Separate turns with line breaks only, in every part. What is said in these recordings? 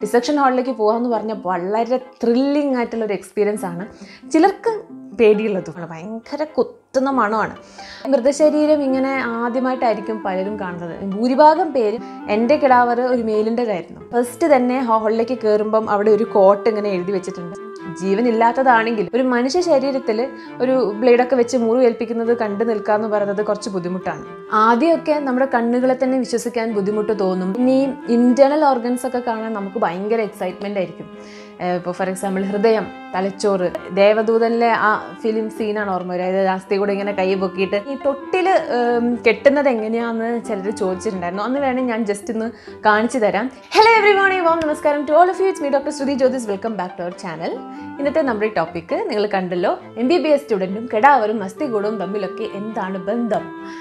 dissection ഹാളിലേക്ക് പോകാമെന്ന് പറഞ്ഞാൽ വളരെ ത്രില്ലിംഗ് ആയിട്ടുള്ള ഒരു എക്സ്പീരിയൻസ് ആണ് ചിലർക്ക് പേടിയുള്ളതുമാണ് ഭയങ്കര കുത്തുന്ന മണമാണ് മൃതശരീരം ഇങ്ങനെ ആദ്യമായിട്ടായിരിക്കും പലരും കാണുന്നത് ഭൂരിഭാഗം പേരും എൻ്റെ കിടാവർ ഒരു മെയിലിൻ്റെതായിരുന്നു ഫസ്റ്റ് തന്നെ ഹാളിലേക്ക് കയറുമ്പം അവിടെ ഒരു കോട്ട് ഇങ്ങനെ എഴുതി വെച്ചിട്ടുണ്ട് ജീവനില്ലാത്തതാണെങ്കിൽ ഒരു മനുഷ്യ ശരീരത്തിൽ ഒരു ബ്ലേഡൊക്കെ വെച്ച് മുറിവേൽപ്പിക്കുന്നത് കണ്ടു നിൽക്കാന്ന് പറയുന്നത് കുറച്ച് ബുദ്ധിമുട്ടാണ് ആദ്യമൊക്കെ നമ്മുടെ കണ്ണുകളെ തന്നെ വിശ്വസിക്കാൻ ബുദ്ധിമുട്ട് തോന്നും ഇനി ഇന്റേണൽ ഓർഗൻസ് ഒക്കെ കാണാൻ നമുക്ക് ഭയങ്കര എക്സൈറ്റ്മെന്റ് ആയിരിക്കും ഇപ്പോൾ ഫോർ എക്സാമ്പിൾ ഹൃദയം തലച്ചോറ് ദേവദൂതനിലെ ആ ഫിലിം സീനാണ് ഓർമ്മ വരിക അതായത് അസ്ഥി കൂടെ ഇങ്ങനെ കൈ പൊക്കിയിട്ട് ഈ തൊട്ടിൽ കെട്ടുന്നത് എങ്ങനെയാന്ന് ചിലർ ചോദിച്ചിട്ടുണ്ടായിരുന്നു അന്ന് വേണമെങ്കിൽ ഞാൻ ജസ്റ്റ് ഒന്ന് കാണിച്ചു തരാം ഹലോ എവറി മോർണിംഗ് വോം നമസ്കാരം to all of you it's me doctor Shruti Jyothis welcome back to our channel ഇന്നത്തെ നമ്മുടെ ടോപ്പിക്ക് നിങ്ങൾ കണ്ടല്ലോ എം ബി ബി എസ് സ്റ്റുഡൻറ്റും കെടാവരും അസ്ഥികൂടവും തമ്മിലൊക്കെ എന്താണ് ബന്ധം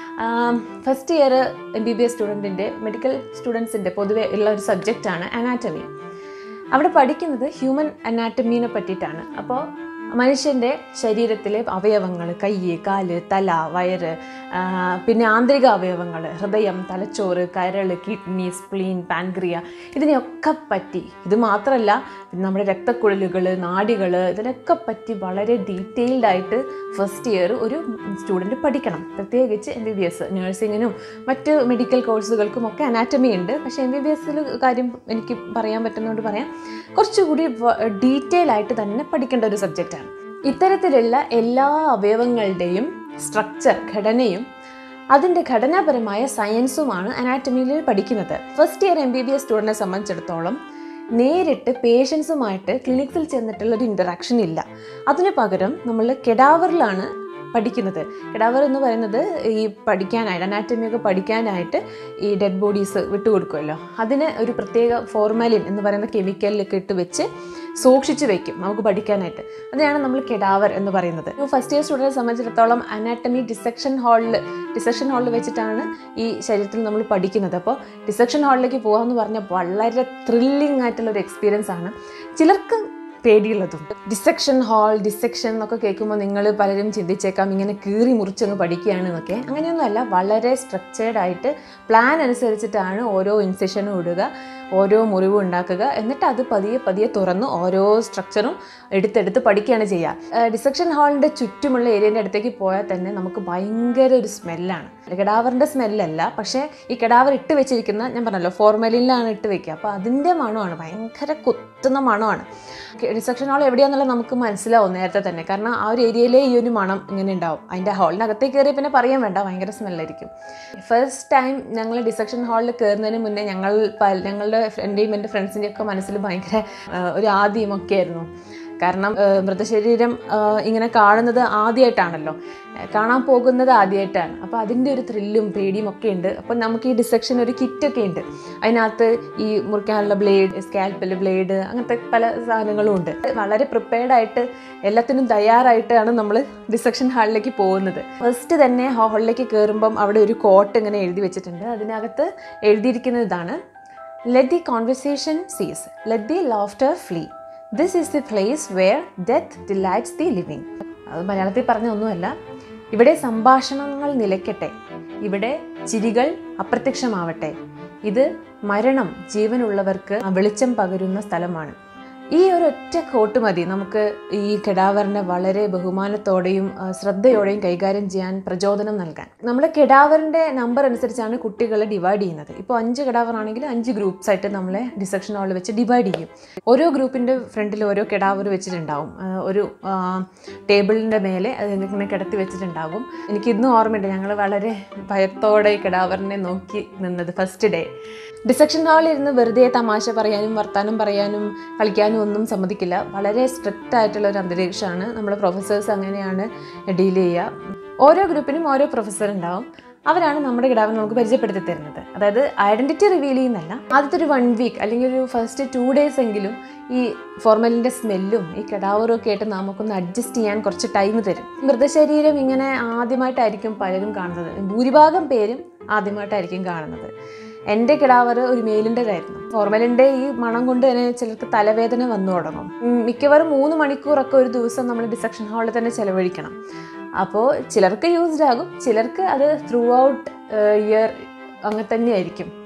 first year M B B S സ്റ്റുഡൻറ്റിൻ്റെ മെഡിക്കൽ സ്റ്റുഡൻസിൻ്റെ പൊതുവെ ഉള്ള ഒരു സബ്ജക്റ്റാണ് അനാറ്റമി അവിടെ പഠിക്കുന്നത് ഹ്യൂമൻ അനാറ്റമീനെ പറ്റിയിട്ടാണ് അപ്പോൾ മനുഷ്യൻ്റെ ശരീരത്തിലെ അവയവങ്ങൾ കൈ കാല് തല വയറ് ആ, പിന്നെ ആന്തരിക അവയവങ്ങൾ ഹൃദയം തലച്ചോറ് കരൾ കിഡ്നി സ്പ്ലീൻ പാൻക്രിയ ഇതിനെയൊക്കെ പറ്റി ഇത് മാത്രമല്ല നമ്മുടെ രക്തക്കുഴലുകൾ നാഡികൾ ഇതിനൊക്കെ പറ്റി വളരെ ഡീറ്റെയിൽഡ് ആയിട്ട് ഫസ്റ്റ് ഇയർ ഒരു സ്റ്റുഡൻറ്റ് പഠിക്കണം പ്രത്യേകിച്ച് എം ബി ബി എസ് നഴ്സിങ്ങിനും മറ്റ് മെഡിക്കൽ കോഴ്സുകൾക്കും ഒക്കെ അനാറ്റമി ഉണ്ട് പക്ഷേ എം ബി ബി എസിൽ കാര്യം എനിക്ക് പറയാൻ പറ്റുന്നതുകൊണ്ട് പറയാം കുറച്ചുകൂടി ഡീറ്റെയിൽ ആയിട്ട് തന്നെ പഠിക്കേണ്ട ഒരു സബ്ജക്റ്റാണ് ഇത്തരത്തിലുള്ള എല്ലാ അവയവങ്ങളുടെയും സ്ട്രക്ചർ ഘടനയും അതിൻ്റെ ഘടനാപരമായ സയൻസുമാണ് അനാറ്റമിയിൽ പഠിക്കുന്നത് first year M B B S സ്റ്റുഡൻറ്റിനെ സംബന്ധിച്ചിടത്തോളം നേരിട്ട് പേഷ്യൻസുമായിട്ട് ക്ലിനിക്സിൽ ചെന്നിട്ടുള്ള ഒരു ഇൻറ്ററാക്ഷൻ ഇല്ല അതിനു പകരം നമ്മൾ കെഡാവറിലാണ് പഠിക്കുന്നത് കെഡാവർ എന്ന് പറയുന്നത് ഈ പഠിക്കാനായിട്ട് അനാറ്റമിയൊക്കെ പഠിക്കാനായിട്ട് ഈ ഡെഡ് ബോഡീസ് വിട്ടുകൊടുക്കുമല്ലോ അതിന് ഒരു പ്രത്യേക ഫോർമാലിൻ എന്ന് പറയുന്ന കെമിക്കലിലൊക്കെ ഇട്ട് വെച്ച് സൂക്ഷിച്ച് വെക്കും നമുക്ക് പഠിക്കാനായിട്ട് അതിനാണ് നമ്മൾ കെഡാവർ എന്ന് പറയുന്നത് ഫസ്റ്റ് ഇയർ സ്റ്റുഡൻറ്റിനെ സംബന്ധിച്ചിടത്തോളം അനാറ്റമി ഡിസെക്ഷൻ ഹാളിൽ ഡിസെക്ഷൻ ഹാളിൽ വെച്ചിട്ടാണ് ഈ ശരീരത്തിൽ നമ്മൾ പഠിക്കുന്നത് അപ്പോൾ ഡിസെക്ഷൻ ഹാളിലേക്ക് പോകാമെന്ന് പറഞ്ഞാൽ വളരെ ത്രില്ലിംഗ് ആയിട്ടുള്ള ഒരു എക്സ്പീരിയൻസ് ആണ് ചിലർക്ക് പേടിയുള്ളതുണ്ട് ഡിസെക്ഷൻ ഹാൾ ഡിസെക്ഷൻ എന്നൊക്കെ കേൾക്കുമ്പോൾ നിങ്ങൾ പലരും ചിന്തിച്ചേക്കാം ഇങ്ങനെ കീറി മുറിച്ചങ്ങ് പഠിക്കുകയാണ് എന്നൊക്കെ അങ്ങനെയൊന്നുമല്ല വളരെ സ്ട്രക്ചേർഡ് ആയിട്ട് പ്ലാൻ അനുസരിച്ചിട്ടാണ് ഓരോ ഇൻസെഷനും ഇടുക ഓരോ മുറിവും ഉണ്ടാക്കുക എന്നിട്ട് അത് പതിയെ പതിയെ തുറന്ന് ഓരോ സ്ട്രക്ചറും എടുത്തെടുത്ത് പഠിക്കുകയാണ് ചെയ്യുക ഡിസെക്ഷൻ ഹാളിൻ്റെ ചുറ്റുമുള്ള ഏരിയൻ്റെ അടുത്തേക്ക് പോയാൽ തന്നെ നമുക്ക് ഭയങ്കര ഒരു സ്മെല്ലാണ് കെടാവറിൻ്റെ സ്മെല്ലല്ല പക്ഷേ ഈ കെടാവർ ഇട്ട് വെച്ചിരിക്കുന്ന ഞാൻ പറഞ്ഞല്ലോ ഫോർമലിനിലാണ് ഇട്ട് വെക്കുക അപ്പോൾ അതിൻ്റെ മണമാണ് ഭയങ്കര കുത്തുന്ന മണമാണ് ഡിസെക്ഷൻ ഹാൾ എവിടെയാണെന്നുള്ളത് നമുക്ക് മനസ്സിലാവും നേരത്തെ തന്നെ കാരണം ആ ഒരു ഏരിയയിലെ ഈ ഒരു മണം ഇങ്ങനെ ഉണ്ടാവും അതിൻ്റെ ഹാളിനകത്തേക്ക് കയറി പിന്നെ പറയാൻ വേണ്ട ഭയങ്കര സ്മെല്ലായിരിക്കും ഫസ്റ്റ് ടൈം ഞങ്ങൾ ഡിസെക്ഷൻ ഹാളിൽ കയറുന്നതിന് മുന്നേ ഞങ്ങൾ പല- ഞങ്ങളുടെ എൻ്റെയും എൻ്റെ ഫ്രണ്ട്സിൻ്റെയും ഒക്കെ മനസ്സിൽ ഭയങ്കര ആ, ഒരു ആദ്യമൊക്കെ ആയിരുന്നു കാരണം ആ, മൃതശരീരം ആ, ഇങ്ങനെ കാണുന്നത് ആദ്യമായിട്ടാണല്ലോ ആ, കാണാൻ പോകുന്നത് ആദ്യമായിട്ടാണ് അപ്പോൾ അതിൻ്റെ ഒരു ത്രില്ലും പേടിയും ഒക്കെ ഉണ്ട് അപ്പോൾ നമുക്ക് ഈ ഡിസെക്ഷൻ ഒരു കിറ്റൊക്കെ ഉണ്ട് അതിനകത്ത് ഈ മുറിക്കാനുള്ള ബ്ലേഡ് സ്കാൽപ്പൽ ബ്ലേഡ് അങ്ങനത്തെ പല സാധനങ്ങളും ഉണ്ട് വളരെ പ്രിപ്പയർഡ് ആയിട്ട് എല്ലാത്തിനും തയ്യാറായിട്ടാണ് നമ്മൾ ഡിസെക്ഷൻ ഹാളിലേക്ക് പോകുന്നത് ഫസ്റ്റ് തന്നെ ഹാളിലേക്ക് കയറുമ്പം അവിടെ ഒരു കോട്ട് ഇങ്ങനെ എഴുതി വെച്ചിട്ടുണ്ട് അതിനകത്ത് എഴുതിയിരിക്കുന്നത് ഇതാണ് let the conversation cease let the laughter flee this is the place where death delights the living അത് മലയാളത്തിൽ പറഞ്ഞ ഒന്നുമല്ല ഇവിടെ സംഭാഷണങ്ങൾ നിലയ്ക്കട്ടെ ഇവിടെ ചിരികൾ അപ്രത്യക്ഷമാവട്ടെ ഇത് മരണം ജീവനുള്ളവർക്ക് വെളിച്ചം പകരുന്ന സ്ഥലമാണ് ഈ ഒരു ഒറ്റ കോട്ട് മതി നമുക്ക് ഈ കെടാവറിനെ വളരെ ബഹുമാനത്തോടെയും ആ, ശ്രദ്ധയോടെയും കൈകാര്യം ചെയ്യാൻ പ്രചോദനം നൽകാൻ നമ്മൾ കെടാവറിൻ്റെ നമ്പർ അനുസരിച്ചാണ് കുട്ടികളെ ഡിവൈഡ് ചെയ്യുന്നത് ഇപ്പോൾ അഞ്ച് കെടാവർ ആണെങ്കിൽ അഞ്ച് ഗ്രൂപ്പ്സ് ആയിട്ട് നമ്മളെ ഡിസെക്ഷൻ ഹാളിൽ വെച്ച് ഡിവൈഡ് ചെയ്യും ഓരോ ഗ്രൂപ്പിൻ്റെ ഫ്രണ്ടിൽ ഓരോ കെടാവർ വെച്ചിട്ടുണ്ടാവും ആ, ഒരു ടേബിളിൻ്റെ മേലെ അത് ഇങ്ങനെ കിടത്തി വെച്ചിട്ടുണ്ടാകും എനിക്ക് ഇന്നും ഓർമ്മയുണ്ട് ഞങ്ങൾ വളരെ ഭയത്തോടെ ഈ കെടാവറിനെ നോക്കി നിന്നത് ഫസ്റ്റ് ഡേ ഡിസെക്ഷൻ ഹാളിൽ ഇരുന്ന് വെറുതെ തമാശ പറയാനും വർത്താനം പറയാനും കളിക്കാനും ഒന്നും സമ്മതിക്കില്ല വളരെ സ്ട്രിക്റ്റ് ആയിട്ടുള്ള ഒരു അന്തരീക്ഷമാണ് നമ്മുടെ പ്രൊഫസേഴ്സ് അങ്ങനെയാണ് ഡീൽ ചെയ്യുക ഓരോ ഗ്രൂപ്പിനും ഓരോ പ്രൊഫസർ ഉണ്ടാവും അവരാണ് നമ്മുടെ കിടാവിനെ നമുക്ക് പരിചയപ്പെടുത്തി തരുന്നത് അതായത് ഐഡന്റിറ്റി റിവീൽ ചെയ്യുന്നല്ല ആദ്യത്തെ ഒരു വൺ വീക്ക് അല്ലെങ്കിൽ ഒരു ഫസ്റ്റ് ടു ഡേയ്സ് എങ്കിലും ഈ ഫോർമലിൻ്റെ സ്മെല്ലും ഈ കിടാവറും ഒക്കെ ആയിട്ട് നമുക്കൊന്ന് അഡ്ജസ്റ്റ് ചെയ്യാൻ കുറച്ച് ടൈം തരും മൃതശരീരം ഇങ്ങനെ ആദ്യമായിട്ടായിരിക്കും പലരും കാണുന്നത് ഭൂരിഭാഗം പേരും ആദ്യമായിട്ടായിരിക്കും കാണുന്നത് എൻ്റെ കിടാവർ ഒരു മെയിലിൻ്റെതായിരുന്നു ഫോർമലിൻ്റെ ഈ മണം കൊണ്ട് തന്നെ ചിലർക്ക് തലവേദന വന്നു തുടങ്ങും ഉം, മിക്കവാറും മൂന്ന് മണിക്കൂറൊക്കെ ഒരു ദിവസം നമ്മൾ ഡിസക്ഷൻ ഹാളിൽ തന്നെ ചിലവഴിക്കണം അപ്പോൾ ചിലർക്ക് യൂസ്ഡ് ആകും ചിലർക്ക് അത് ത്രൂ ഔട്ട് ഇയർ അങ്ങനെ തന്നെയായിരിക്കും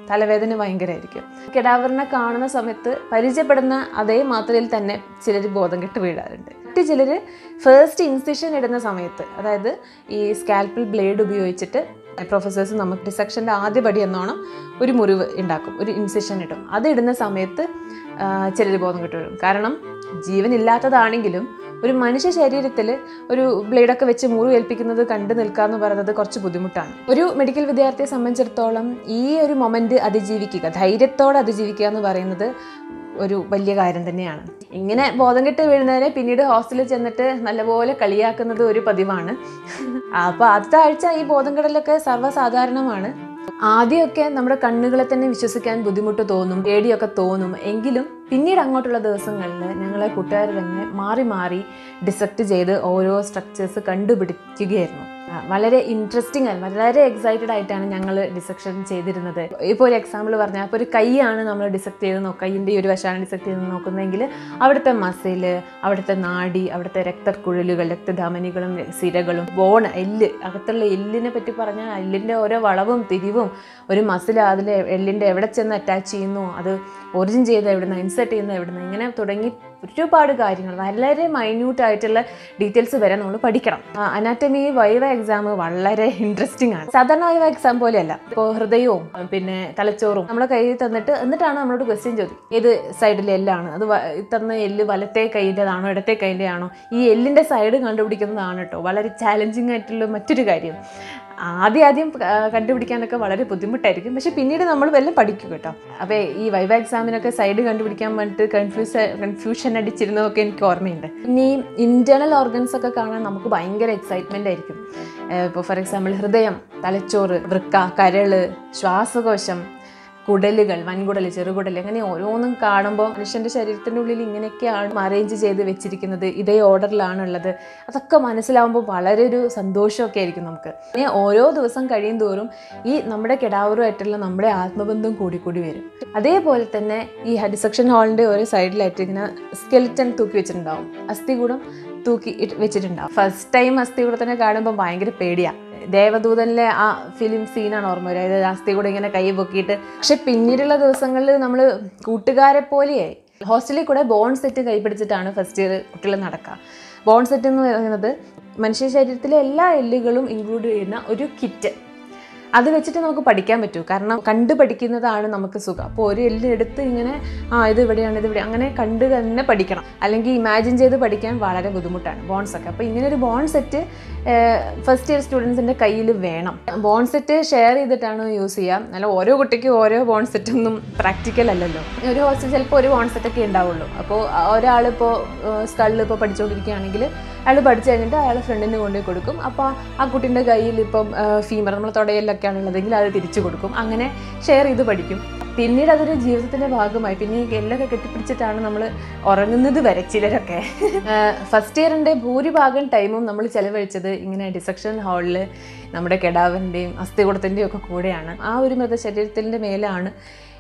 തലവേദന ഭയങ്കരമായിരിക്കും കിടാവറിനെ കാണുന്ന സമയത്ത് പരിചയപ്പെടുന്ന അതേ മാത്രയിൽ തന്നെ ചിലർ ബോധം കെട്ട് വീഴാറുണ്ട് മറ്റു ചിലർ ഫസ്റ്റ് ഇൻസിഷൻ ഇടുന്ന സമയത്ത് അതായത് ഈ സ്കാൽപ്പിൽ ബ്ലേഡ് ഉപയോഗിച്ചിട്ട് പ്രൊഫസേഴ്സ് നമുക്ക് ഡിസക്ഷൻ്റെ ആദ്യ പടി എന്നോണം ഒരു മുറിവ് ഉണ്ടാക്കും ഒരു ഇൻസിഷൻ ഇടും അത് ഇടുന്ന സമയത്ത് ചിലർ ബോധം കെട്ട് വീഴും കാരണം ജീവനില്ലാത്തതാണെങ്കിലും ഒരു മനുഷ്യ ശരീരത്തിൽ ഒരു ബ്ലേഡൊക്കെ വെച്ച് മുറിവ് ഏൽപ്പിക്കുന്നത് കണ്ടു നിൽക്കുക എന്ന് പറയുന്നത് കുറച്ച് ബുദ്ധിമുട്ടാണ് ഒരു മെഡിക്കൽ വിദ്യാർത്ഥിയെ സംബന്ധിച്ചിടത്തോളം ഈ ഒരു മൊമെന്റ് അതിജീവിക്കുക ധൈര്യത്തോടെ അതിജീവിക്കുക എന്ന് പറയുന്നത് ഒരു വലിയ കാര്യം തന്നെയാണ് ഇങ്ങനെ ബോധം കെട്ട് വീഴുന്നതിനെ പിന്നീട് ഹോസ്റ്റലിൽ ചെന്നിട്ട് നല്ലപോലെ കളിയാക്കുന്നത് ഒരു പതിവാണ് അപ്പോൾ ആദ്യത്തെ ആഴ്ച ഈ ബോധം കെടലൊക്കെ സർവ്വസാധാരണമാണ് ആദ്യമൊക്കെ നമ്മുടെ കണ്ണുകളെ തന്നെ വിശ്വസിക്കാൻ ബുദ്ധിമുട്ട് തോന്നും പേടിയൊക്കെ തോന്നും എങ്കിലും പിന്നീട് അങ്ങോട്ടുള്ള ദിവസങ്ങളിൽ ഞങ്ങളെ കൂട്ടുകാർ തന്നെ മാറി മാറി ഡിസക്ട് ചെയ്ത് ഓരോ സ്ട്രക്ചേഴ്സ് കണ്ടുപിടിക്കുകയായിരുന്നു ആ, വളരെ ഇൻട്രസ്റ്റിംഗ് ആയി വളരെ എക്സൈറ്റഡ് ആയിട്ടാണ് ഞങ്ങൾ ഡിസക്ഷൻ ചെയ്തിരുന്നത് ഇപ്പോൾ ഒരു എക്സാമ്പിൾ പറഞ്ഞാൽ അപ്പോൾ ഒരു കൈയാണ് നമ്മൾ ഡിസക്ട് ചെയ്ത് നോക്കുക കൈയിൻ്റെ ഈ ഒരു വശമാണ് ഡിസക്ട് ചെയ്ത് നോക്കുന്നതെങ്കിൽ അവിടുത്തെ മസില് അവിടുത്തെ നാഡി അവിടുത്തെ രക്തക്കുഴലുകൾ രക്തധമനികളും സിരകളും ബോൺ എല്ല് അകത്തുള്ള എല്ലിനെ പറ്റി പറഞ്ഞാൽ എല്ലിൻ്റെ ഓരോ വളവും തിരിവും ഒരു മസിൽ അതിൽ എല്ലിൻ്റെ എവിടെ ചെന്ന് അറ്റാച്ച് ചെയ്യുന്നു അത് ഒറിജിൻ ചെയ്ത് എവിടുന്ന് ഇൻസെർട്ട് ചെയ്യുന്നത് എവിടുന്ന് ഇങ്ങനെ തുടങ്ങി ഒരുപാട് കാര്യങ്ങൾ വളരെ മൈന്യൂട്ട് ആയിട്ടുള്ള ഡീറ്റെയിൽസ് വരെ നമ്മൾ പഠിക്കണം അനാറ്റമി വൈവ എക്സാം വളരെ ഇൻട്രസ്റ്റിംഗ് ആണ് സാധാരണ വൈവ എക്സാം പോലെയല്ല ഇപ്പോൾ ഹൃദയവും പിന്നെ തലച്ചോറും നമ്മളെ കയ്യിൽ തന്നിട്ട് എന്നിട്ടാണ് നമ്മളോട് ക്വസ്റ്റ്യൻ ചോദിക്കും ഏത് സൈഡിലെ എല്ലാണ് അത് വ- തന്ന എല്ല് വലത്തെ കൈൻ്റെതാണോ ഇടത്തെ കൈൻ്റെ ആണോ ഈ എല്ലിൻ്റെ സൈഡ് കണ്ടുപിടിക്കുന്നതാണ് കേട്ടോ വളരെ ചാലഞ്ചിങ് ആയിട്ടുള്ള മറ്റൊരു കാര്യം ആദ്യം ആദ്യം ആ, കണ്ടുപിടിക്കാനൊക്കെ വളരെ ബുദ്ധിമുട്ടായിരിക്കും പക്ഷെ പിന്നീട് നമ്മൾ വല്ലതും പഠിക്കും കേട്ടോ അപ്പോൾ ഈ വൈവ എക്സാമിനൊക്കെ സൈഡ് കണ്ടുപിടിക്കാൻ വേണ്ടിയിട്ട് കൺഫ്യൂസ് കൺഫ്യൂഷൻ അടിച്ചിരുന്നതൊക്കെ എനിക്ക് ഓർമ്മയുണ്ട് ഇനി ഇന്റേണൽ ഓർഗൻസ് ഒക്കെ കാണാൻ നമുക്ക് ഭയങ്കര എക്സൈറ്റ്മെൻ്റ് ആയിരിക്കും ഇപ്പോൾ ഫോർ എക്സാമ്പിൾ ഹൃദയം തലച്ചോറ് വൃക്ക കരള് ശ്വാസകോശം കുടലുകൾ വൻകുടൽ ചെറുകുടൽ അങ്ങനെ ഓരോന്നും കാണുമ്പോൾ മനുഷ്യന്റെ ശരീരത്തിൻ്റെ ഉള്ളിൽ ഇങ്ങനെയൊക്കെയാണ് അറേഞ്ച് ചെയ്ത് വെച്ചിരിക്കുന്നത് ഇതേ ഓർഡറിലാണുള്ളത് അതൊക്കെ മനസ്സിലാവുമ്പോൾ വളരെ ഒരു സന്തോഷമൊക്കെ ആയിരിക്കും നമുക്ക് ഇനി ഓരോ ദിവസം കഴിയും തോറും ഈ നമ്മുടെ കിടാവറുമായിട്ടുള്ള നമ്മുടെ ആത്മബന്ധം കൂടിക്കൂടി വരും അതേപോലെ തന്നെ ഈ ഡിസക്ഷൻ ഹാളിൻ്റെ ഓരോ സൈഡിലായിട്ട് ഇങ്ങനെ സ്കെലിറ്റൻ തൂക്കി വെച്ചിട്ടുണ്ടാവും അസ്ഥികൂടം തൂക്കി ഇട്ട് വെച്ചിട്ടുണ്ടാവും ഫസ്റ്റ് ടൈം അസ്ഥികൂടത്തിനെ കാണുമ്പോൾ ഭയങ്കര പേടിയാണ് ദേവദൂതനിലെ ആ ഫിലിം സീനാണ് ഓർമ്മ വരിക അതായത് അസ്ഥി കൂടെ ഇങ്ങനെ കൈ പൊക്കിയിട്ട് പക്ഷെ പിന്നീടുള്ള ദിവസങ്ങളിൽ നമ്മൾ കൂട്ടുകാരെ പോലെയായി ഹോസ്റ്റലിൽ കൂടെ ബോൺ സെറ്റ് കൈപിടിച്ചിട്ടാണ് ഫസ്റ്റ് ഇയർ കുട്ടികൾ നടക്കുക ബോൺ സെറ്റ് എന്ന് പറയുന്നത് മനുഷ്യ ശരീരത്തിലെ എല്ലാ എല്ലുകളും ഇൻക്ലൂഡ് ചെയ്യുന്ന ഒരു കിറ്റ് അത് വെച്ചിട്ട് നമുക്ക് പഠിക്കാൻ പറ്റൂ കാരണം കണ്ടു പഠിക്കുന്നതാണ് നമുക്ക് സുഖം അപ്പോൾ ഒരു എല്ല് എടുത്ത് ഇങ്ങനെ ആ ഇത് ഇവിടെയാണ് ഇത് ഇവിടെ അങ്ങനെ കണ്ട് തന്നെ പഠിക്കണം അല്ലെങ്കിൽ ഇമാജിൻ ചെയ്ത് പഠിക്കാൻ വളരെ ബുദ്ധിമുട്ടാണ് ബോൺസ് ഒക്കെ അപ്പോൾ ഇങ്ങനെ ഒരു ബോൺ സെറ്റ് ഫസ്റ്റ് ഇയർ സ്റ്റുഡൻസിൻ്റെ കയ്യിൽ വേണം ബോൺ സെറ്റ് ഷെയർ ചെയ്തിട്ടാണ് യൂസ് ചെയ്യുക അല്ല ഓരോ കുട്ടിക്കും ഓരോ ബോൺ സെറ്റ് ഒന്നും പ്രാക്ടിക്കൽ അല്ലല്ലോ ഒരു ഹോസ്റ്റൽ ചിലപ്പോൾ ഒരു ബോൺ സെറ്റ് ഒക്കെ ഉണ്ടാവുള്ളൂ അപ്പോൾ ഒരാളിപ്പോൾ സ്കളിൽ ഇപ്പോൾ പഠിച്ചുകൊണ്ടിരിക്കുകയാണെങ്കിൽ അയാൾ പഠിച്ചു കഴിഞ്ഞിട്ട് അയാൾ ഫ്രണ്ടിന് കൊണ്ടുപോയി കൊടുക്കും അപ്പോൾ ആ കുട്ടീൻ്റെ കയ്യിൽ ഇപ്പം ഫീമർ നമ്മൾ തുടയിലൊക്കെയാണ് ഉള്ളതെങ്കിൽ അത് തിരിച്ചു കൊടുക്കും അങ്ങനെ ഷെയർ ചെയ്ത് പഠിക്കും പിന്നീട് അതൊരു ജീവിതത്തിൻ്റെ ഭാഗമായി പിന്നെ ഈ എല്ലൊക്കെ കെട്ടിപ്പിടിച്ചിട്ടാണ് നമ്മൾ ഉറങ്ങുന്നത് വരെ ചിലരൊക്കെ ഫസ്റ്റ് ഇയറിൻ്റെ ഭൂരിഭാഗം ടൈമും നമ്മൾ ചെലവഴിച്ചത് ഇങ്ങനെ ഡിസക്ഷൻ ഹാളിൽ നമ്മുടെ കെടാവിൻ്റെയും അസ്ഥികൂടത്തിൻ്റെയും ഒക്കെ കൂടെയാണ് ആ ഒരു മൃതശരീരത്തിൻ്റെ മേലാണ്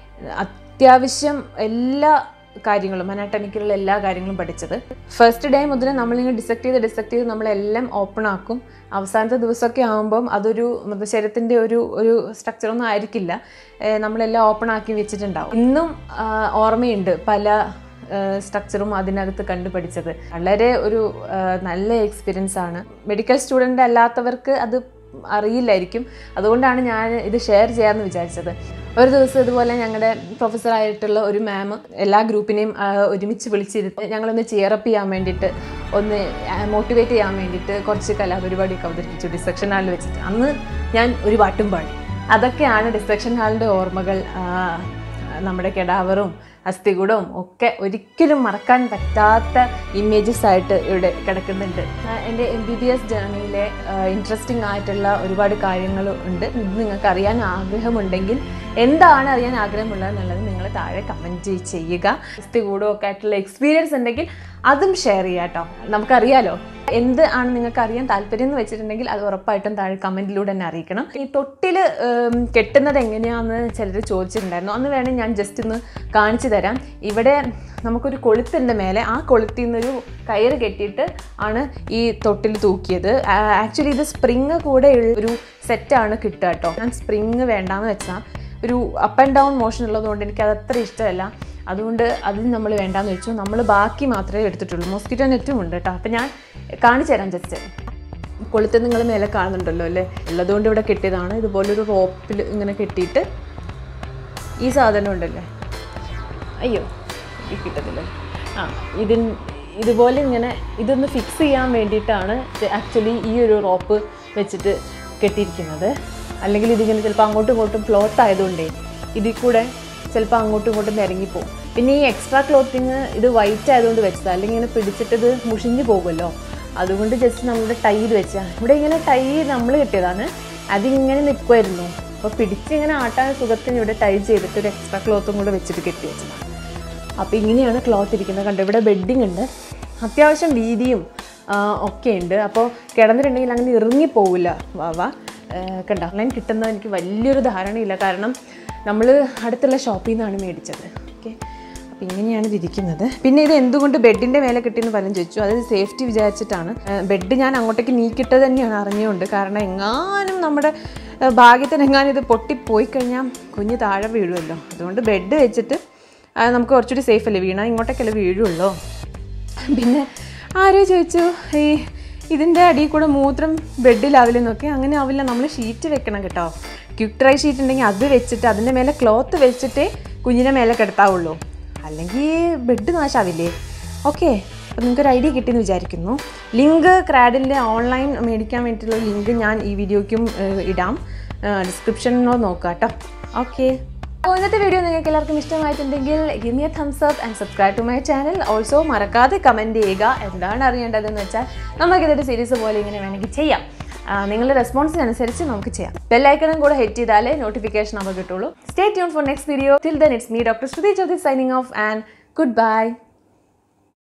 അത്യാവശ്യം എല്ലാ കാര്യങ്ങളും അനാട്ടമിക്കലുള്ള എല്ലാ കാര്യങ്ങളും പഠിച്ചത് ഫസ്റ്റ് ഡേ മുതൽ നമ്മളിങ്ങനെ ഡിസക്ട് ചെയ്ത് ഡിസക്ട് ചെയ്ത് നമ്മളെല്ലാം ഓപ്പൺ ആക്കും അവസാനത്തെ ദിവസമൊക്കെ ആകുമ്പം അതൊരു മൃതശരീരത്തിൻ്റെ ഒരു ഒരു സ്ട്രക്ചറൊന്നും ആയിരിക്കില്ല ഏഹ് നമ്മളെല്ലാം ഓപ്പൺ ആക്കി വെച്ചിട്ടുണ്ടാവും ഇന്നും ആ, ഓർമ്മയുണ്ട് പല സ്ട്രക്ചറും അതിനകത്ത് കണ്ടുപഠിച്ചത് വളരെ ഒരു ആ, നല്ല എക്സ്പീരിയൻസ് ആണ് മെഡിക്കൽ സ്റ്റുഡൻ്റ് അല്ലാത്തവർക്ക് അത് അറിയില്ലായിരിക്കും അതുകൊണ്ടാണ് ഞാൻ ഇത് ഷെയർ ചെയ്യാമെന്ന് വിചാരിച്ചത് ഒരു ദിവസം ഇതുപോലെ ഞങ്ങളുടെ പ്രൊഫസറായിട്ടുള്ള ഒരു മാം എല്ലാ ഗ്രൂപ്പിനെയും ആ, ഒരുമിച്ച് വിളിച്ചിരുത്തി ഞങ്ങളൊന്ന് ചിയറപ്പ് ചെയ്യാൻ വേണ്ടിയിട്ട് ഒന്ന് മോട്ടിവേറ്റ് ചെയ്യാൻ വേണ്ടിയിട്ട് കുറച്ച് കലാപരിപാടിയൊക്കെ അവതരിപ്പിച്ചു ഡിസ്ട്രക്ഷൻ ഹാളിൽ വെച്ചിട്ട് അന്ന് ഞാൻ ഒരു പാട്ടും പാടി അതൊക്കെയാണ് ഡിസ്ട്രക്ഷൻ ഹാളിൻ്റെ ഓർമ്മകൾ ആ, നമ്മുടെ കെടാവറും അസ്ഥികൂടവും ഒക്കെ ഒരിക്കലും മറക്കാൻ പറ്റാത്ത ഇമേജസ് ആയിട്ട് ഇവിടെ കിടക്കുന്നുണ്ട് ആ, എൻ്റെ എം ബി ബി എസ് ജേർണിയിലെ ഇൻട്രസ്റ്റിംഗ് ആയിട്ടുള്ള ഒരുപാട് കാര്യങ്ങൾ ഉണ്ട് ഇത് നിങ്ങൾക്ക് അറിയാൻ ആഗ്രഹമുണ്ടെങ്കിൽ എന്താണ് അറിയാൻ ആഗ്രഹമുള്ളത് എന്നുള്ളത് നിങ്ങൾ താഴെ കമൻറ്റ് ചെയ്യുക അസ്ഥികൂടവും ഒക്കെ ആയിട്ടുള്ള എക്സ്പീരിയൻസ് ഉണ്ടെങ്കിൽ അതും ഷെയർ ചെയ്യാം കേട്ടോ നമുക്കറിയാലോ എന്ത് ആണ് നിങ്ങൾക്ക് അറിയാൻ താല്പര്യം എന്ന് വെച്ചിട്ടുണ്ടെങ്കിൽ അത് ഉറപ്പായിട്ടും താഴെ കമൻറ്റിലൂടെ തന്നെ അറിയിക്കണം ഈ തൊട്ടിൽ കെട്ടുന്നത് എങ്ങനെയാണെന്ന് ചിലർ ചോദിച്ചിട്ടുണ്ടായിരുന്നു അന്ന് വേണേൽ ഞാൻ ജസ്റ്റ് ഒന്ന് കാണിച്ചു തരാം ഇവിടെ നമുക്കൊരു കൊളുത്തുണ്ട് മേലെ ആ കൊളുത്തിൽ നിന്നൊരു കയറ് കെട്ടിയിട്ട് ആണ് ഈ തൊട്ടിൽ തൂക്കിയത് ആക്ച്വലി ഇത് സ്പ്രിങ് കൂടെ ഉള്ള ഒരു സെറ്റാണ് കിട്ടുക കേട്ടോ ഞാൻ സ്പ്രിങ് വേണ്ടാന്ന് വെച്ചാൽ ഒരു അപ്പ് ആൻഡ് ഡൗൺ മോഷൻ ഉള്ളതുകൊണ്ട് എനിക്ക് അത് അത്ര ഇഷ്ടമല്ല അതുകൊണ്ട് അതിന് നമ്മൾ വേണ്ടാന്ന് വെച്ചു നമ്മൾ ബാക്കി മാത്രമേ എടുത്തിട്ടുള്ളൂ മോസ്കിറ്റോ നെറ്റും ഉണ്ട് കേട്ടോ അപ്പം ഞാൻ കാണിച്ചു തരാം ജസ്റ്റ് കൊളുത്ത് നിങ്ങൾ മേലെ കാണുന്നുണ്ടല്ലോ അല്ലേ ഉള്ളതുകൊണ്ട് ഇവിടെ കെട്ടിയതാണ് ഇതുപോലൊരു റോപ്പിൽ ഇങ്ങനെ കെട്ടിയിട്ട് ഈ സാധനം ഉണ്ടല്ലേ അയ്യോ ഇത് കിട്ടത്തില്ല ആ ഇതിൻ ഇതുപോലെ ഇങ്ങനെ ഇതൊന്ന് ഫിക്സ് ചെയ്യാൻ വേണ്ടിയിട്ടാണ് ആക്ച്വലി ഈ ഒരു റോപ്പ് വെച്ചിട്ട് കെട്ടിയിരിക്കുന്നത് അല്ലെങ്കിൽ ഇതിങ്ങനെ ചിലപ്പോൾ അങ്ങോട്ടും ഇങ്ങോട്ടും ക്ലോത്ത് ആയതുകൊണ്ടേ ഇതിൽ കൂടെ ചിലപ്പോൾ അങ്ങോട്ടും ഇങ്ങോട്ടും നിരങ്ങിപ്പോവും പിന്നെ ഈ എക്സ്ട്രാ ക്ലോത്തിങ് ഇത് വൈറ്റ് ആയതുകൊണ്ട് വെച്ചതാണ് അല്ലെങ്കിൽ ഇങ്ങനെ പിടിച്ചിട്ട് ഇത് മുഷിഞ്ഞു പോകുമല്ലോ അതുകൊണ്ട് ജസ്റ്റ് നമ്മുടെ ടൈ ഇത് വെച്ചാൽ ഇവിടെ ഇങ്ങനെ ടൈ നമ്മൾ കിട്ടിയതാണ് അതിങ്ങനെ നിൽക്കുമായിരുന്നു അപ്പോൾ പിടിച്ച് ഇങ്ങനെ ആട്ടാൻ സുഖത്തിന് ഇവിടെ ടൈ ചെയ്തിട്ട് ഒരു എക്സ്ട്രാ ക്ലോത്തും കൂടെ വെച്ചിട്ട് കെട്ടി വെച്ചതാണ് അപ്പോൾ ഇങ്ങനെയാണ് ക്ലോത്ത് ഇരിക്കുന്നത് കണ്ടോ ഇവിടെ ബെഡിങ് ഉണ്ട് അത്യാവശ്യം വീതിയും ആ, ഒക്കെ ഉണ്ട് അപ്പോൾ കിടന്നിട്ടുണ്ടെങ്കിൽ അങ്ങനെ ഇറങ്ങിപ്പോവില്ല വാവ കണ്ട ഓൺലൈൻ കിട്ടുന്നത് എനിക്ക് വലിയൊരു ധാരണയില്ല കാരണം നമ്മൾ അടുത്തുള്ള ഷോപ്പിൽ നിന്നാണ് മേടിച്ചത് ഓക്കെ അപ്പോൾ ഇങ്ങനെയാണ് ഇത് ഇരിക്കുന്നത് പിന്നെ ഇത് എന്തുകൊണ്ട് ബെഡിൻ്റെ മേലെ കിട്ടിയെന്ന് പലരും ചോദിച്ചു അത് സേഫ്റ്റി വിചാരിച്ചിട്ടാണ് ബെഡ് ഞാൻ അങ്ങോട്ടേക്ക് നീക്കിട്ടത് തന്നെയാണ് അറിഞ്ഞുകൊണ്ട് കാരണം എങ്ങാനും നമ്മുടെ ആ, ഭാഗ്യത്തിന് എങ്ങാനും ഇത് പൊട്ടിപ്പോയി കഴിഞ്ഞാൽ കുഞ്ഞ് താഴെ വീഴുമല്ലോ അതുകൊണ്ട് ബെഡ് വെച്ചിട്ട് ആ, നമുക്ക് കുറച്ചുകൂടി സേഫ് അല്ലേ വീണാൽ ഇങ്ങോട്ടേക്കല്ലേ വീഴുള്ളൂ പിന്നെ ആരോ ചോദിച്ചു ഈ ഇതിൻ്റെ അടിയിൽ കൂടെ മൂത്രം ബെഡിലാവില്ലെന്നൊക്കെ അങ്ങനെ ആവില്ല നമ്മൾ ഷീറ്റ് വെക്കണം കേട്ടോ ക്വിക്ക് ഡ്രൈ ഷീറ്റ് ഉണ്ടെങ്കിൽ അത് വെച്ചിട്ട് അതിൻ്റെ മേലെ ക്ലോത്ത് വെച്ചിട്ടേ കുഞ്ഞിനെ മേലെ കിടത്താവുള്ളൂ അല്ലെങ്കിൽ ബെഡ് നാശാവില്ലേ ഓക്കെ അപ്പോൾ നിങ്ങൾക്കൊരു ഐഡിയ കിട്ടിയെന്ന് വിചാരിക്കുന്നു ലിങ്ക് ക്രാഡിൻ്റെ ഓൺലൈൻ മേടിക്കാൻ വേണ്ടിയിട്ടുള്ള ലിങ്ക് ഞാൻ ഈ വീഡിയോയ്ക്കും ഏഹ്, ഇടാം ഡിസ്ക്രിപ്ഷനിലോ നോക്കാം കേട്ടോ ഓക്കെ അപ്പോൾ ഇന്നത്തെ വീഡിയോ നിങ്ങൾക്ക് എല്ലാവർക്കും ഇഷ്ടമായിട്ടുണ്ടെങ്കിൽ give me a thumbs up and subscribe to my channel also മറക്കാതെ കമൻറ്റ് ചെയ്യുക എന്താണ് അറിയേണ്ടതെന്ന് വെച്ചാൽ നമുക്കിതൊരു സീരീസ് പോലെ ഇങ്ങനെ വേണമെങ്കിൽ ചെയ്യാം ആ, നിങ്ങളുടെ റെസ്പോൺസിനനുസരിച്ച് നമുക്ക് ചെയ്യാം ബെല്ലൈക്കണും കൂടെ ഹിറ്റ് ചെയ്താലേ നോട്ടിഫിക്കേഷൻ നമുക്ക് കിട്ടുള്ളൂ stay tune for next video till then it's me doctor Shruti Jyoti signing off and good by